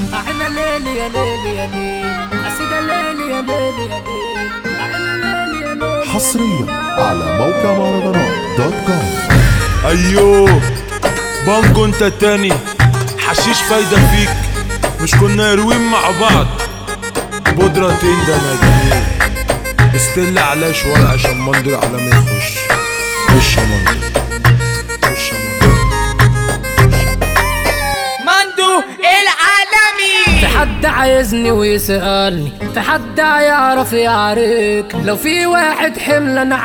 احنا ليل يا ليل يا ليل اسيد ليل يا ليل يا ليل احنا ليل يا ليل حصريا على موقع مهرجانات دوت كوم ايوه بانجو انت تاني حشيش فايدة فيك مش كنا يروين مع بعض بودرة تندى نجمين استل عليا شوية عشان منظر على ما يخش خش يا منظر خش يا منظر مندو العالمي في حد عايزني ويسألني في حد هيعرف يعارك لو في واحد حمل انا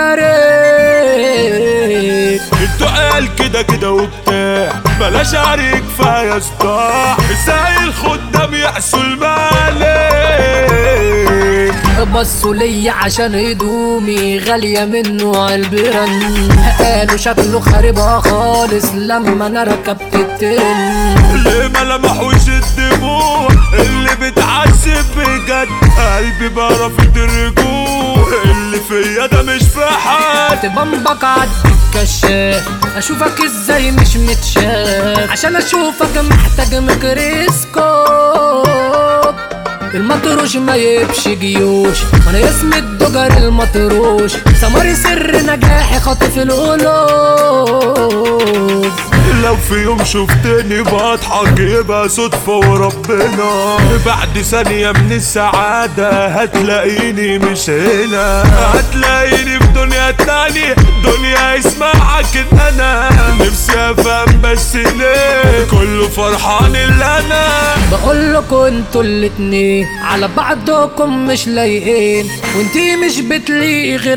هتعارك التقال كده كده وبتاع بلاش عليك كفاية صداع ازاي الخدام يعسوا المالك بصوا ليا عشان هدومي غالية منه عالبرن قالوا شكله خاربها خالص لما انا ركبت الترن اللي ملامح وش الدموع اللي بتعذب بجد قلبي بقى رافض الرجوع اللي فيا ده مش في حد تبنبك عدي الكشاف اشوفك ازاي مش متشاف عشان اشوفك محتاج ميكروسكوب المطروش ما يبش جيوش وانا اسمي الدجر المطروش سماري سر نجاحي خاطف القلوب لو في يوم شفتني بضحك يبقى صدفة وربنا بعد ثانية من السعادة هتلاقيني مش هنا هتلاقيني في دنيا تانية دنيا اسمعك ان انا نفسي افهم بس ليه كله فرحان اللي انا بقول لكم انتوا الاتنين على بعضكم مش لايقين وانتي مش بتليقي غير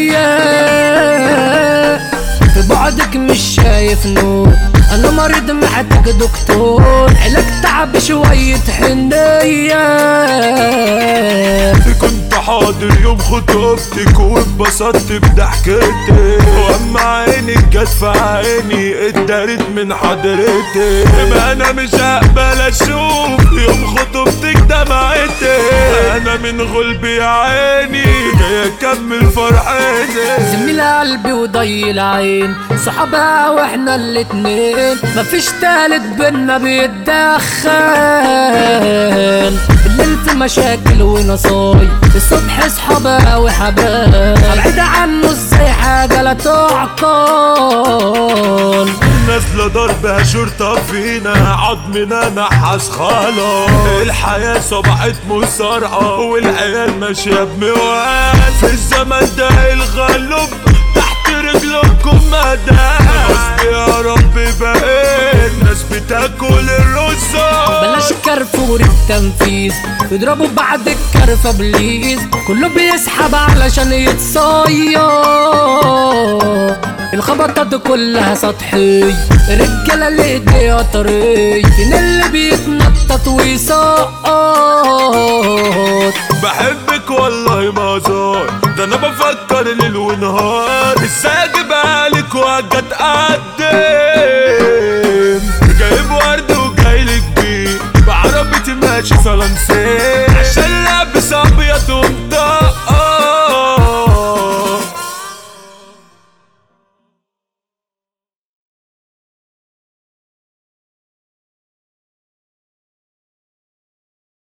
عليا في بعدك مش شايف نور انا مريض محتاج دكتور علاج تعب شوية حنية كنت حاضر يوم خطوبتك واتبسطت بضحكتك واما عينك جت في عيني اتدارت من حضرتك ما انا مش هقبل اشوف يوم خطوبتك دمعتك انا من غلبي يا عيني جاي اكمل فرحتك زميل قلبي وضي العين صحابها واحنا الاتنين مفيش تالت بينا بيتدخل بالليل في مشاكل ونصاي الصبح اصحابها وحبايب ابعد عنه ازاي حاجة لا تعقل نازلة ضربها شرطة فينا عظمنا نحاس خلاص الحياة صبحت مصارعة والعيال ماشية بموال في الزمن ده الغلب تحت رجلكم مدى قصدي يا رب بقيت ناس بتاكل الرصاص بلاش كرفور التنفيذ يضربوا بعد الكرفة بليز كله بيسحب علشان يتصير الخبطات كلها سطحي الرجالة اللي ايديها طري فين اللي بيتنطط ويسقط بحبك والله ما زار ده انا بفكر ليل ونهار ازاي اجيبها لك واجي اتقدم جايب ورد وجاي لك بيه بعربيتي ماشي فرنسي عشان لابس ابيض ومطار